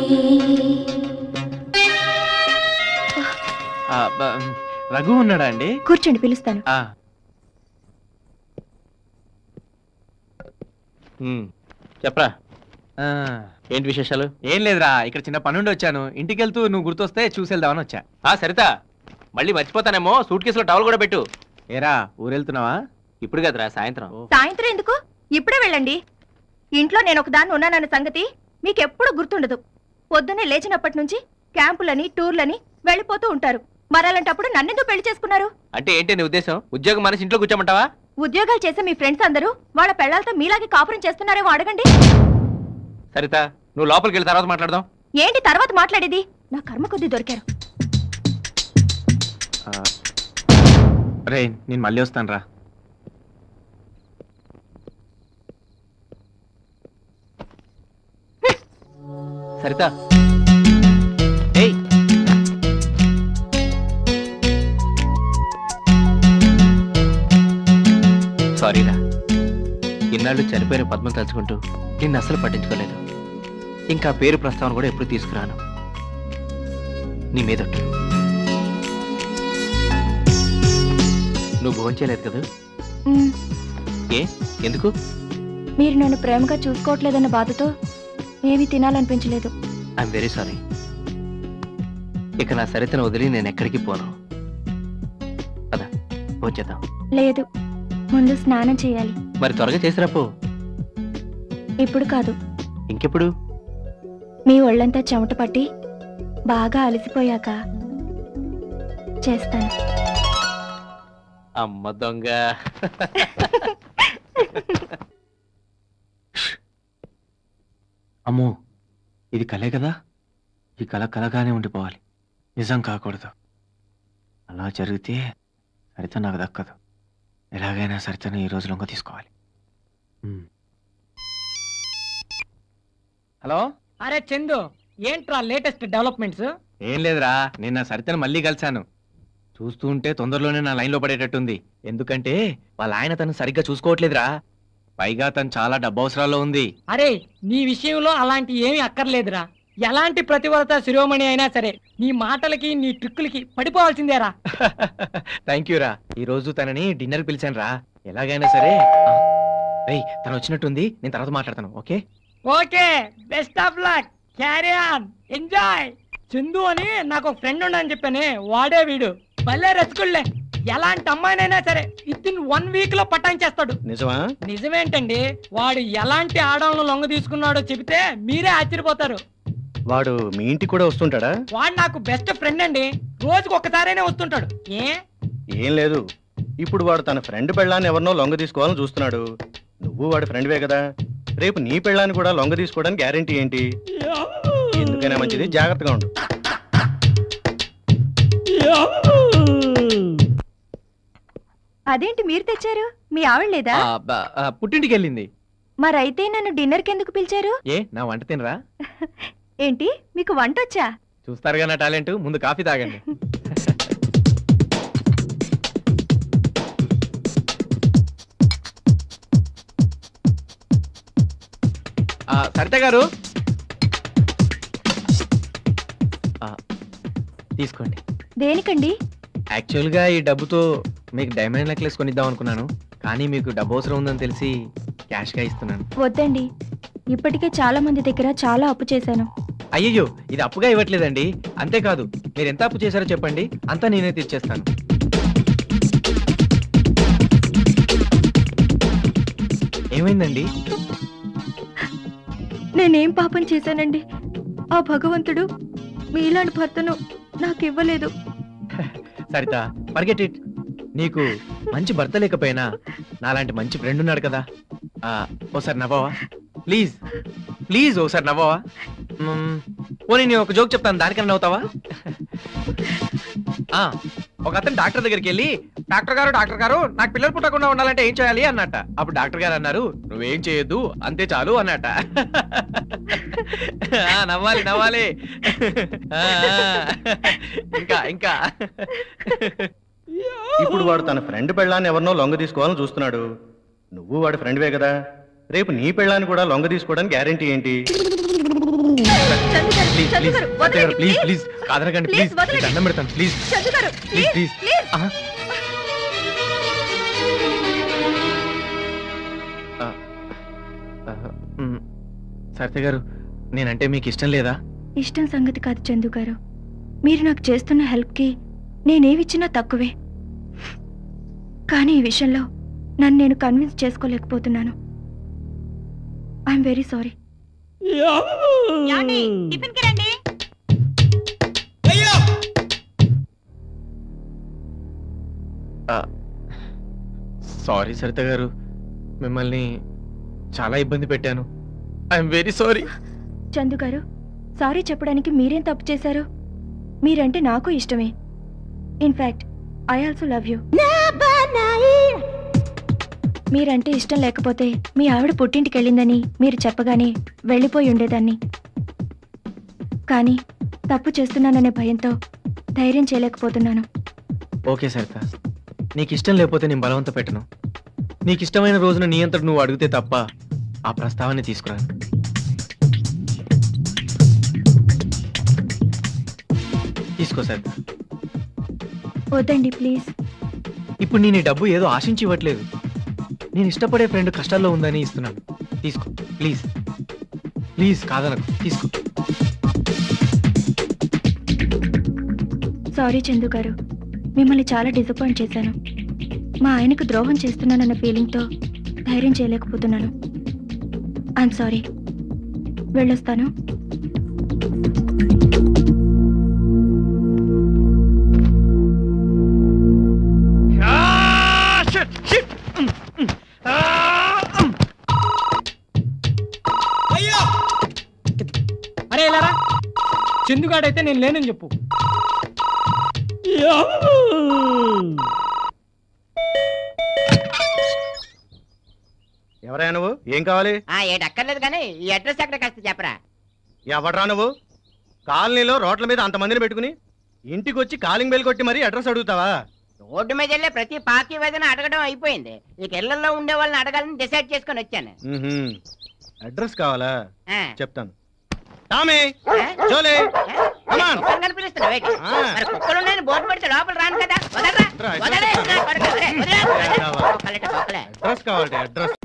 ఆ, బ- రఘు ఉన్నాడా అండి కూర్చోండి పిలుస్తాను ఆ, ఉమ్, చెప్పరా ఆ, ఏంటి విశేషాలు ఏం లేదురా ఇక్కడ చిన్న పనుండి వచ్చాను ఇంటికి వెళ్తూ నువ్వు గుర్తొస్తే చూసి వెళ్దామని వచ్చా ఆ సరిత మళ్ళీ మర్చిపోతానేమో సూట్ కేసులో టవల్ కూడా పెట్టు ఏరా ఊరెళ్తున్నావా ఇప్పుడు కదరా సాయంత్రం సాయంత్రం ఎందుకు ఇప్పుడే వెళ్ళండి ఇంట్లో నేను ఒకదాన్ని ఉన్నానన్న సంగతి మీకెప్పుడు గుర్తుండదు పొద్దున్నే లేచినప్పటి నుంచి క్యాంపులని టూర్లని వెళ్ళిపోతూ ఉంటారు మరలాంటప్పుడు నన్నెందుకు పెళ్లి చేసుకున్నారు అంటే ఏంటి నీ ఉద్దేశం ఉద్యోగం మనసి ఇంట్లో కూర్చోమంటావా ఉద్యోగాలు చేసే మీ ఫ్రెండ్స్ అందరూ వాళ్ళ పెళ్ళాలతో మీలాగే కాపురం చేస్తున్నారేమో అడగండి సరిత నువ్వు లోపలికి వెళ్ళి తర్వాత మాట్లాడదాం ఏంటి తర్వాత మాట్లాడేది నా కర్మ కొద్దీ దొరికారు రే నేను మళ్ళీ వస్తాను రా సరిత ఏయ్ సారీరా ఇన్నాళ్ళు చనిపోయిన పద్మం తలుచుకుంటూ నిన్ను అసలు పట్టించుకోలేదు ఇంకా పేరు ప్రస్తావన కూడా ఎప్పుడు తీసుకురాను నీ మీదొట్టు నువ్వు భోంచేయలేదు కదా మ్, ఏ ఎందుకు మీరు నన్ను ప్రేమగా చూసుకోవట్లేదన్న బాధతో ఏమీ తినాలనిపించలేదు ఐఎమ్ వెరీ సారీ ఇక నా సరితను వదిలి నేను ఎక్కడికి పోను పద భోంచేద్దాం లేదు ముందు స్నానం చేయాలి మరి త్వరగా చేసిరా పో ఇప్పుడు కాదు ఇంకెప్పుడు మీ ఒళ్ళంతా చెమట పట్టి బాగా అలసిపోయాక చేస్తాను అమ్మ దొంగ అమ్మో ఇది కలే కదా ఈ కళ కలగానే ఉండిపోవాలి నిజం కాకూడదు అలా జరిగితే సరిత నాకు దక్కదు ఎలాగైనా సరితను ఈ రోజు లొంగ తీసుకోవాలి ఉమ్. హలో అరే చందు ఏంట్రా లేటెస్ట్ డెవలప్మెంట్స్ ఏం లేదురా నేను నా సరితను మళ్ళీ కలిశాను చూస్తూ ఉంటే తొందరలోనే నా లైన్లో పడేటట్టుంది ఎందుకంటే వాళ్ళ ఆయన తను సరిగ్గా చూసుకోవట్లేదురా పైగా తను చాలా డబ్బు అవసరాల్లో ఉంది అరే నీ విషయంలో అలాంటి ఏమీ అక్కర్లేదురా ఎలాంటి ప్రతివరత శిరోమణి అయినా సరే నీ మాటలకి నీ ట్రిక్కులకి పడిపోవాల్సిందేరా థ్యాంక్ యూ రా ఈ రోజు తనని డిన్నర్ పిలిచాను రా ఎలాగైనా సరే రేయ్ తను వచ్చినట్టుంది నేను తర్వాత మాట్లాడతాను okay okay best of luck carry on enjoy Chandu అని నాకు ఒక ఫ్రెండ్ ఉండని చెప్పానే వాడే వీడు భలే రసగుల్లే ఎలాంటి అమ్మాయినైనా సరే విత్ ఇన్ వన్ వీక్ లో పటాయించేస్తాడు నిజమా నిజమేంటండి వాడు ఎలాంటి ఆడవాళ్ళను లొంగ తీసుకున్నాడో చెబితే మీరే ఆశ్చర్యపోతారు వాడు మీ ఇంటికి కూడా వస్తుంటాడా వాడు నాకు బెస్ట్ ఫ్రెండ్ అండి రోజుకు ఒక్కసారైనా వస్తుంటాడు ఏ ఏం లేదు ఇప్పుడు వాడు తన ఫ్రెండ్ పెళ్ళాన్ని ఎవరినో లొంగ తీసుకోవాలని చూస్తున్నాడు నువ్వు వాడి ఫ్రెండ్వే కదా రేపు నీ పెళ్ళాన్ని కూడా లొంగ తీసుకోవడానికి గ్యారెంటీ ఏంటి ఎందుకైనా మంచిది జాగ్రత్తగా ఉండు అదేంటి మీరు తెచ్చారు మీ ఆవిడ లేదా ఆ, బ- ఆ, పుట్టింటికి వెళ్ళింది మరైతే నన్ను డిన్నర్కి ఎందుకు పిలిచారు ఏ నా వంట తినరా ఏంటి మీకు వంట వచ్చా చూస్తారుగా నా టాలెంట్ ముందు కాఫీ తాగండి ఆ, సరిత గారు ఆ, తీసుకోండి దేనికండి యాక్చువల్గా ఈ డబ్బుతో మీకు డైమండ్ నెక్లెస్ కొనిద్దాం అనుకున్నాను కానీ మీకు డబ్బు అవసరం ఉందని తెలిసి క్యాష్గా ఇస్తున్నాను వద్దండి ఇప్పటికే చాలా మంది దగ్గర చాలా అప్పు చేశాను అయ్యయ్యో ఇది అప్పుగా ఇవ్వట్లేదండి అంతేకాదు మీరు ఎంత అప్పు చేశారో చెప్పండి అంతా నేనే తీర్చేస్తాను ఏమైందండి నేనేం పాపం చేశానండి ఆ భగవంతుడు మీలాంటి భర్తను నాకు ఇవ్వలేదు సరిత ఫర్గెట్ ఇట్ నీకు మంచి భర్త లేకపోయినా నాలాంటి మంచి ఫ్రెండ్ ఉన్నాడు కదా ఆ, ఓసారి నవ్వవా ప్లీజ్ ప్లీజ్ ఓసారి నవ్వవా మ్మ్, పోనీ నేను ఒక జోక్ చెప్తాను దానికన్నా నవ్వుతావా ఆ, ఒక అతను డాక్టర్ దగ్గరికి వెళ్ళి డాక్టర్ గారు డాక్టర్ గారు నాకు పిల్లలు పుట్టకుండా ఉండాలంటే ఏం చేయాలి అన్నట్ట అప్పుడు డాక్టర్ గారు అన్నారు నువ్వేం చేయొద్దు అంతే చాలు అన్నట్ట ఆ, నవ్వాలి నవ్వాలి ఆ, ఆ. ఇంకా ఇంకా ఇప్పుడు వాడు తన ఫ్రెండ్ పెళ్ళాన్ని ఎవరినో లొంగ తీసుకోవాలని చూస్తున్నాడు నువ్వు వాడి ఫ్రెండ్వే కదా రేపు నీ పెళ్ళాన్ని కూడా లొంగ తీసుకోవడానికి గ్యారెంటీ ఏంటి చందు గారు ప్లీజ్ చందు ప్లీజ్ గారు, సత్య గారు వదలండి, ప్లీజ్ please. ప్లీజ్ కాదనకండి Please, ప్లీజ్ వదలండి. దండం పెడతాను ప్లీజ్ చందు గారు please please please please Saritha గారు నేనంటే మీకు ఇష్టం లేదా ఇష్టం సంగతి కాదు చందు గారు మీరు నాకు చేస్తున్న హెల్ప్కి నేనేవిచ్చినా తక్కువే కానీ ఈ విషయంలో నన్ను నేను కన్విన్స్ చేసుకోలేకపోతున్నాను ఐఎమ్ వెరీ సారీ టిఫిన్కి రండి సారీ సరిత గారు మిమ్మల్ని చాలా ఇబ్బంది పెట్టాను ఐఎమ్ వెరీ సారీ చందు గారు సారీ చెప్పడానికి మీరేం తప్పు చేశారు మీరంటే నాకు ఇష్టమే in fact I also love you మీరంటే ఇష్టం లేకపోతే మీ ఆవిడ పుట్టింటికి వెళ్ళిందని మీరు చెప్పగానే వెళ్ళిపోయి ఉండేదాన్ని కానీ తప్పు చేస్తున్నాననే భయంతో ధైర్యం చేయలేకపోతున్నాను ఓకే సరిత నీకు ఇష్టం లేకపోతే నేను బలవంత పెట్టను నీకు ఇష్టమైన రోజున నీ అంతటి నువ్వు అడిగితే తప్ప ఆ ప్రస్తావన తీసుకురాను తీసుకో సరిత వద్దండి ప్లీజ్ ఇప్పుడు నేను ఈ డబ్బు ఏదో ఆశించి ఇవ్వట్లేదు నేను ఇష్టపడే ఫ్రెండ్ కష్టాల్లో ఉందని ఇస్తున్నాను తీసుకో ప్లీజ్ ప్లీజ్ కాదనకు తీసుకో సారీ చందు గారు మిమ్మల్ని చాలా డిసప్పాయింట్ చేశాను మా ఆయనకు ద్రోహం చేస్తున్నానన్న ఫీలింగ్తో ధైర్యం చేయలేకపోతున్నాను ఐఎమ్ సారీ వెళ్ళొస్తాను అరే ఇలారా చందుగాడైతే నేను లేనని చెప్పు ఎవరైనా నువ్వు ఏం కావాలి ఆ ఏడు అక్కర్లేదు కానీ ఈ అడ్రస్ ఎక్కడ కాస్త చెప్పరా ఎవడ్రా నువ్వు కాలనీలో రోడ్ల మీద అంతమందిని పెట్టుకుని ఇంటికి వచ్చి కాలింగ్ బెల్ కొట్టి మరీ అడ్రస్ అడుగుతావా రోడ్డు మీద వెళ్ళే ప్రతి పాకి వేదన అడగడం అయిపోయింది ఇక ఇళ్లలో ఉండే వాళ్ళని అడగాలని డిసైడ్ చేసుకొని వచ్చాను మ్మ్హ్మ్. అడ్రస్ కావాలా ఆ. చెప్తాను టామీ ఆ? జోలే ఆ? Come on. కుక్కలు కనిపిస్తున్నావు ఏంటి? ఆ. మరి కుక్కలు ఉన్నాయని బోర్డు పెడితే లోపల రాను కదా వదలరా రా, వదలే చెప్తాను. నా కొడుకు, ఒరేయ్, వదిలేయ్, వదిలేయ్. కావాలి. కుక్కలంటే కుక్కలే అడ్రస్ కావాలి అడ్రస్